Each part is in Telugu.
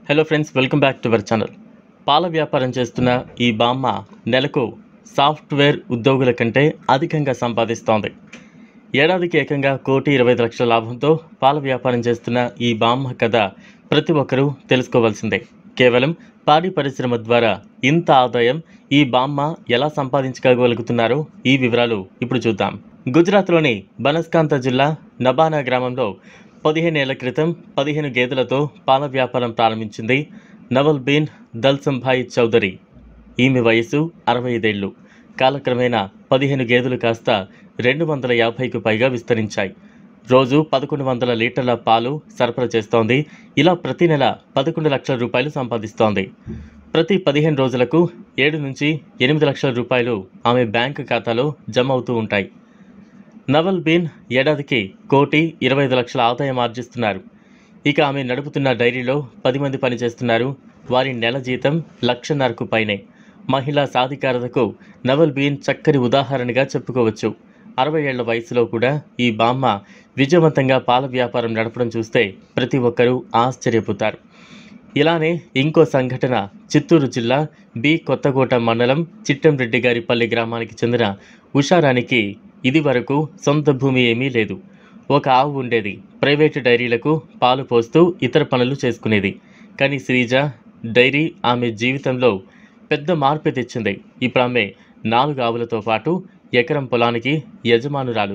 hello friends welcome back to our channel పాల వ్యాపారం చేస్తున్న ఈ బామ్మ నెలకు సాఫ్ట్వేర్ ఉద్యోగుల కంటే అధికంగా సంపాదిస్తోంది ఏడాదికి ఏకంగా కోటి ఇరవై ఐదు లక్షల లాభంతో పాల వ్యాపారం చేస్తున్న ఈ బామ్మ కథ ప్రతి ఒక్కరూ తెలుసుకోవాల్సిందే కేవలం పాడి పరిశ్రమ ద్వారా ఇంత ఆదాయం ఈ బామ్మ ఎలా సంపాదించగలుగుతున్నారో ఈ వివరాలు ఇప్పుడు చూద్దాం గుజరాత్లోని బనస్కాంత జిల్లా నబానా గ్రామంలో పదిహేనేళ్ల క్రితం పదిహేను గేదెలతో పాల వ్యాపారం ప్రారంభించింది నవల్ బీన్ దల్సంభాయ్ చౌదరి ఈమె వయసు అరవై ఐదేళ్లు కాలక్రమేణా పదిహేను గేదెలు కాస్త రెండు వందల యాభైకు పైగా విస్తరించాయి రోజు పదకొండు వందల లీటర్ల పాలు సరఫరా చేస్తోంది ఇలా ప్రతి నెల పదకొండు లక్షల రూపాయలు సంపాదిస్తోంది ప్రతి పదిహేను రోజులకు ఏడు నుంచి ఎనిమిది లక్షల రూపాయలు ఆమె బ్యాంకు ఖాతాలో జమ అవుతూ ఉంటాయి నవల్ బీన్ ఏడాదికి కోటి ఇరవై ఐదు లక్షల ఆదాయం ఆర్జిస్తున్నారు ఇక ఆమె నడుపుతున్న డైరీలో పది మంది పనిచేస్తున్నారు వారి నెల జీతం లక్షన్నరకు పైనే మహిళా సాధికారతకు నవల్ బీన్ చక్కని ఉదాహరణగా చెప్పుకోవచ్చు అరవై ఏళ్ల వయసులో కూడా ఈ బామ్మ విజయవంతంగా పాల వ్యాపారం నడపడం చూస్తే ప్రతి ఒక్కరూ ఆశ్చర్యపోతారు ఇలానే ఇంకో సంఘటన చిత్తూరు జిల్లా బి కొత్తకోట మండలం చిట్టంరెడ్డి గారిపల్లి గ్రామానికి చెందిన ఉషారానికి ఇది వరకు సొంత భూమి ఏమీ లేదు ఒక ఆవు ఉండేది ప్రైవేటు డైరీలకు పాలు పోస్తూ ఇతర పనులు చేసుకునేది కానీ శ్రీజ డైరీ ఆమె జీవితంలో పెద్ద మార్పు తెచ్చింది ఇప్పుడు ఆమె నాలుగు ఆవులతో పాటు ఎకరం పొలానికి యజమానురాలు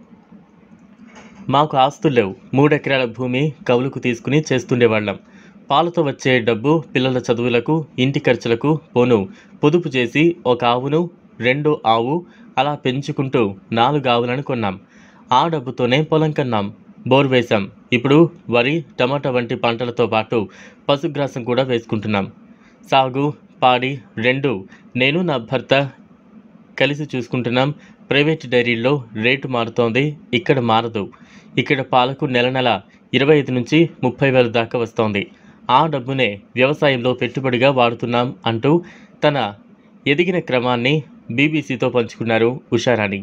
మాకు ఆస్తులు లేవు మూడెకరాల భూమి కవులుకు తీసుకుని చేస్తుండేవాళ్ళం పాలతో వచ్చే డబ్బు పిల్లల చదువులకు ఇంటి ఖర్చులకు పోను పొదుపు చేసి ఒక ఆవును రెండో ఆవు అలా పెంచుకుంటూ నాలుగు ఆవులను కొన్నాం ఆ డబ్బుతోనే పొలం కన్నాం బోర్ వేశాం ఇప్పుడు వరి టమాటా వంటి పంటలతో పాటు పశుగ్రాసం కూడా వేసుకుంటున్నాం సాగు పాడి రెండు నేను నా భర్త కలిసి చూసుకుంటున్నాం ప్రైవేట్ డైరీల్లో రేటు మారుతోంది ఇక్కడ మారదు ఇక్కడ పాలకు నెల నెల ఇరవై ఐదు నుంచి ముప్పై వేల దాకా వస్తోంది ఆ డబ్బునే వ్యవసాయంలో పెట్టుబడిగా వాడుతున్నాం అంటూ తన ఎదిగిన క్రమాన్ని బీబీసీతో పంచుకున్నారు ఉషారాణి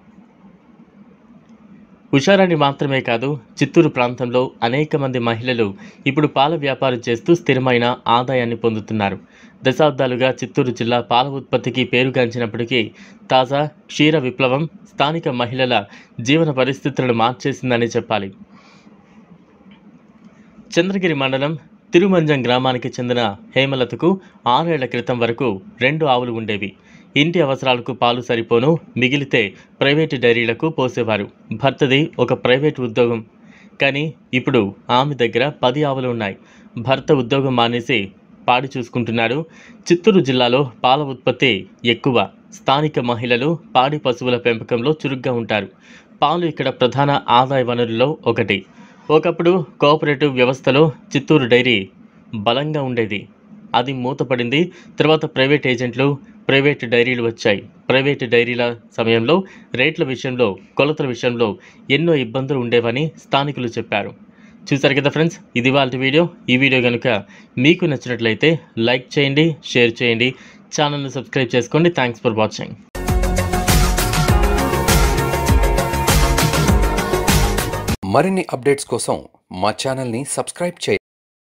ఉషారాణి మాత్రమే కాదు చిత్తూరు ప్రాంతంలో అనేక మంది మహిళలు ఇప్పుడు పాల వ్యాపారం చేస్తూ స్థిరమైన ఆదాయాన్ని పొందుతున్నారు దశాబ్దాలుగా చిత్తూరు జిల్లా పాల ఉత్పత్తికి పేరుగాంచినప్పటికీ తాజా క్షీర విప్లవం స్థానిక మహిళల జీవన పరిస్థితులను మార్చేసిందని చెప్పాలి చంద్రగిరి మండలం తిరుమంజం గ్రామానికి చెందిన హేమలతకు ఆరేళ్ల క్రితం వరకు రెండు ఆవులు ఉండేవి ఇంటి అవసరాలకు పాలు సరిపోను మిగిలితే ప్రైవేటు డైరీలకు పోసేవారు భర్తది ఒక ప్రైవేటు ఉద్యోగం కానీ ఇప్పుడు ఆమె దగ్గర పది ఆవులు ఉన్నాయి భర్త ఉద్యోగం మానేసి పాడి చూసుకుంటున్నాడు చిత్తూరు జిల్లాలో పాల ఉత్పత్తి ఎక్కువ స్థానిక మహిళలు పాడి పశువుల పెంపకంలో చురుగ్గా ఉంటారు పాలు ఇక్కడ ప్రధాన ఆదాయ వనరుల్లో ఒకటి ఒకప్పుడు కోఆపరేటివ్ వ్యవస్థలో చిత్తూరు డైరీ బలంగా ఉండేది అది మూతపడింది తర్వాత ప్రైవేట్ ఏజెంట్లు ప్రైవేట్ డైరీలు వచ్చాయి ప్రైవేట్ డైరీల సమయంలో రేట్ల విషయంలో కొలతల విషయంలో ఎన్నో ఇబ్బందులు ఉండేవని స్థానికులు చెప్పారు చూసారు కదా ఫ్రెండ్స్ ఇది వాళ్ళ వీడియో ఈ వీడియో కనుక మీకు నచ్చినట్లయితే లైక్ చేయండి షేర్ చేయండి ఛానల్ని సబ్స్క్రైబ్ చేసుకోండి థ్యాంక్స్ ఫర్ వాచింగ్ మరిన్ని అప్డేట్స్ కోసం మా ఛానల్ని సబ్స్క్రైబ్ చేయండి